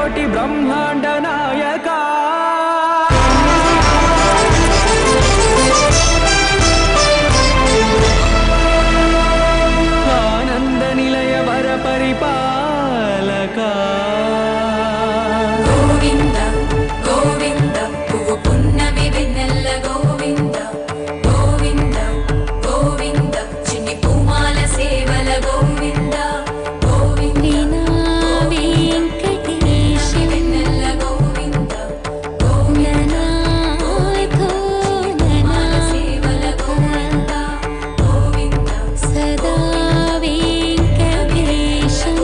కోటి బ్రహ్మాండ నాయక ఆనంద నిలయ వర పరిపాలక గోవింద గోవింద పువ్వు పున్నమి వెన్నెల్ల గోవింద గోవింద గోవింద చిన్ని పూమాల సేవల గోవింద గోవింద వెంకటేశ వెన్నెల్ల గోవింద గోవింద పూమాల సేవల గోవింద గోవింద సదా వెంకటేశం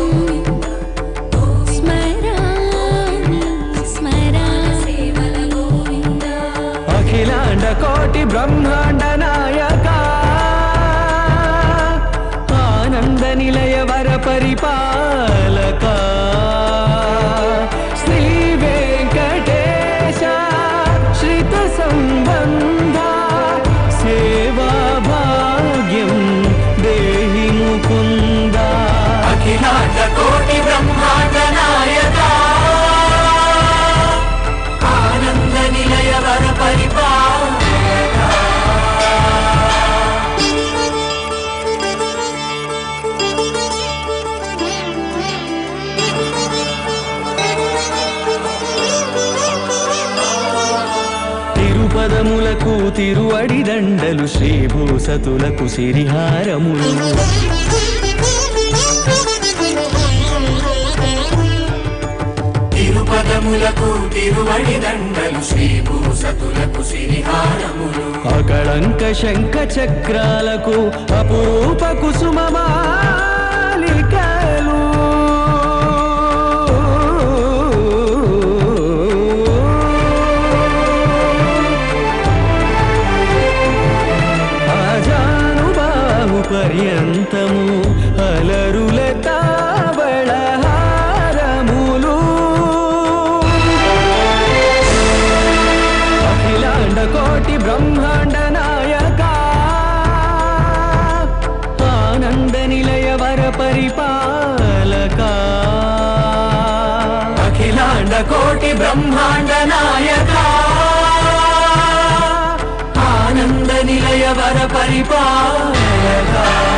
స్మరామి స్మరామి సేవల గోవింద అఖిలాండ కోటి బ్రహ్మాండ నాయక ఆనంద నిలయ వర పరిపాలక శ్రీ వెంకటేశ శ్రిత సంబంధ సేవా భాగ్యం దేహి ముకుంద అఖిలాండ కోటి బ్రహ్మాండ నాయక ఆనంద నిలయ వర పరిపాలక తిరుపదములకు తిరువడి దండలు శ్రీభూసతులకు సిరిహారములు తిరుపదములకు తిరువడి దండలు శ్రీభూసతులకు సిరిహారములు అకళంక శంఖ చక్రాలకు అపురూప కుసుమమాలికలు ఆజానుబాహు పర్యంతము అలరుల తావళహారములు అఖిలాండ కోటి బ్రహ్మాండ నాయక ఆనంద నిలయ వర పరిపాలక అఖిలాండ కోటి బ్రహ్మాండ నాయక ఆనంద నిలయ వర పరిపాలక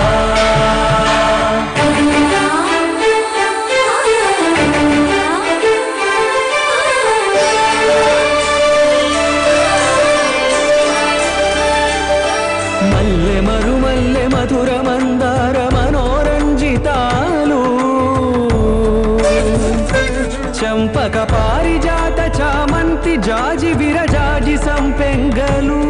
మల్లె మరుమల్లె మధుర మందార మనోరంజితాలు చంపక పారిజాత చామంతి జాజి విరజాజి సంపెంగలు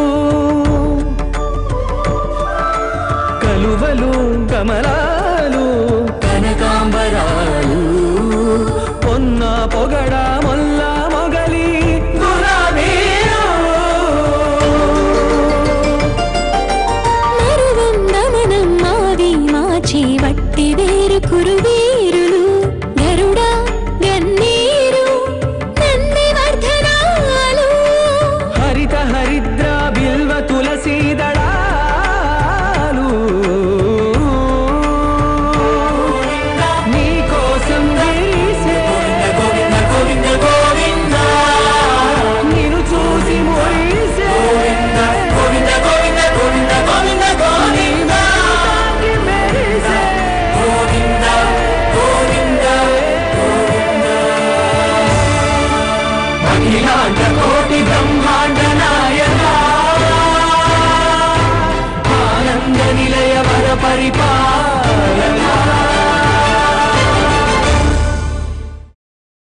కలువలు కమలాలు కనకాంబరాలు పొన్న పొగడ మొల్ల మొగలి గులాబీలు మరువం నమనం మావి మాచి వట్టి వేరు కురువీరులు గరుడ గన్నీరు నంది వర్ధనాలు హరిత హరిద్ర బిల్వ తులసీ దళాలు నీ కోసం విరిసే గోవింద గోవింద గోవింద నిన్ను చూసి మురిసే గోవింద గోవింద గోవింద గోవింద గోవింద తాకి మెరిసే గోవింద గోవింద అఖిలాండ కోటి బ్రహ్మాండ నాయక ఆనంద నిలయ వర పరిపాల